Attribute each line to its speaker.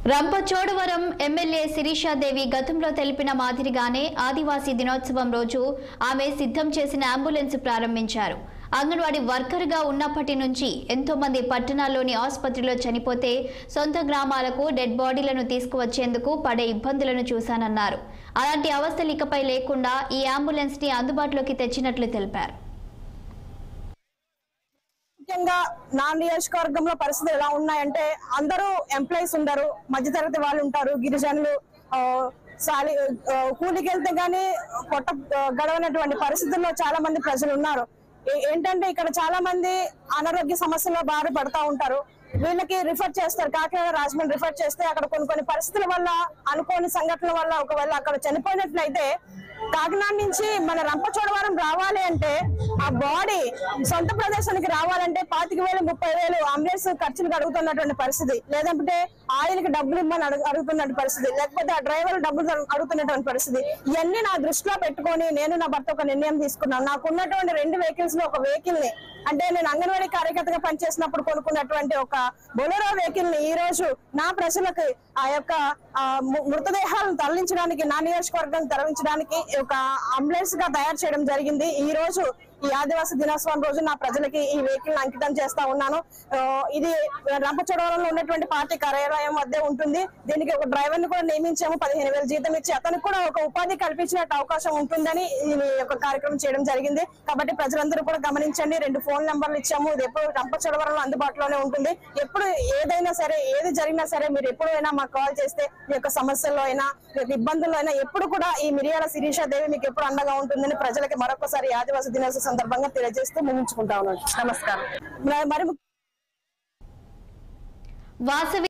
Speaker 1: Rampachodavaram MLA Sirisha Devi గతంలో తెలిపిన మాదిరిగానే ఆదివాసీ దినోత్సవం రోజు ఆమె సిద్ధం చేసిన అంబులెన్స్ ప్రారంభించారు అంగన్వాడీ వర్కర్గా ఉన్నప్పటి నుంచి ఎంతో మంది పట్టణాల్లోని ఆసుపత్రిలో చనిపోతే సొంత గ్రామాలకు డెడ్ బాడీలను తీసుకువచ్చేందుకు పడే ఇబ్బందులను చూశానన్నారు అలాంటి అవస్థలు ఇకపై లేకుండా ఈ అంబులెన్స్ ని అందుబాటులోకి తెచ్చినట్లు తెలిపారు
Speaker 2: ముఖ్యంగా నా నియోజకవర్గంలో పరిస్థితులు ఎలా ఉన్నాయంటే అందరూ ఎంప్లాయీస్ ఉండరు మధ్యతరగతి వాళ్ళు ఉంటారు గిరిజనులు ఆ, సాలి ఆ, కూలికి వెళ్తే గానీ పొట్ట ఆ, గడవనటువంటి పరిస్థితుల్లో చాలా మంది ప్రజలు ఉన్నారు ఏ- ఏంటంటే ఇక్కడ చాలా మంది అనారోగ్య సమస్యల్లో బాధ పడతా ఉంటారు వీళ్ళకి రిఫర్ చేస్తారు కాకినాడ రాజమండ్రి రిఫర్ చేస్తే అక్కడ కొన్ని కొన్ని పరిస్థితుల వల్ల అనుకోని సంఘటనల వల్ల ఒకవేళ అక్కడ చనిపోయినట్లయితే కాకినాడ నుంచి మన రంపచోడవరం రావాలి అంటే ఆ బాడీ సొంత ప్రదేశానికి రావాలంటే పాతిక వేలు ముప్పై వేలు అంబులెన్స్ ఖర్చులకు అడుగుతున్నటువంటి పరిస్థితి లేదంటే ఆయిల్ కి డబ్బులు ఇమ్మని అడుగు- అడుగుతున్నటువంటి పరిస్థితి లేకపోతే ఆ డ్రైవర్ డబ్బులు అడుగు- అడుగుతున్నటువంటి పరిస్థితి ఇవన్నీ నా దృష్టిలో పెట్టుకొని నేను నా భర్త ఒక నిర్ణయం తీసుకున్నాను నాకు ఉన్నటువంటి రెండు వెహికల్స్ లో ఒక వెహికల్ ని అంటే నేను అంగన్వాడీ కార్యకర్తగా పనిచేసినప్పుడు కొనుక్కున్నటువంటి ఒక బొలెరో వెహికల్ ని ఈ రోజు నా ప్రజలకు ఆ యొక్క ఆ, ము- మృతదేహాలను తరలించడానికి నా నియోజకవర్గం తరలించడానికి ఒక అంబులెన్స్ గా తయారు చేయడం జరిగింది ఈ రోజు ఈ ఆదివాసీ దినోత్సవం రోజు నా ప్రజలకి ఈ వెహికల్ అంకితం చేస్తా ఉన్నాను ఆ, ఇది రంపచోడవరంలో ఉన్నటువంటి పార్టీ కార్యాలయం వద్దే ఉంటుంది దీనికి ఒక డ్రైవర్ ని కూడా నియమించాము పదిహేను వేల జీతం ఇచ్చి అతనికి కూడా ఒక ఉపాధి కల్పించినట్టు అవకాశం ఉంటుందని ఈ యొక్క కార్యక్రమం చేయడం జరిగింది కాబట్టి ప్రజలందరూ కూడా గమనించండి రెండు ఫోన్ నెంబర్లు ఇచ్చాము ఇది ఎప్పుడు రంపచోడవరంలో అందుబాటులోనే ఉంటుంది ఎప్పుడు ఏదైనా సరే ఏది జరిగినా సరే మీరు ఎప్పుడైనా మాకు కాల్ చేస్తే మీ యొక్క సమస్యల్లో అయినా మీ యొక్క ఇబ్బందుల్లో అయినా ఎప్పుడు కూడా ఈ మిరియాల శిరీష దేవి మీకు ఎప్పుడు అండగా ఉంటుందని ప్రజలకి మరొకసారి ఈ ఆదివాసీ దినోత్సవ సందర్భంగా తెలియజేస్తూ ముగించుకుంటా ఉన్నాను నమస్కారం మరి- మరి
Speaker 1: వాసవి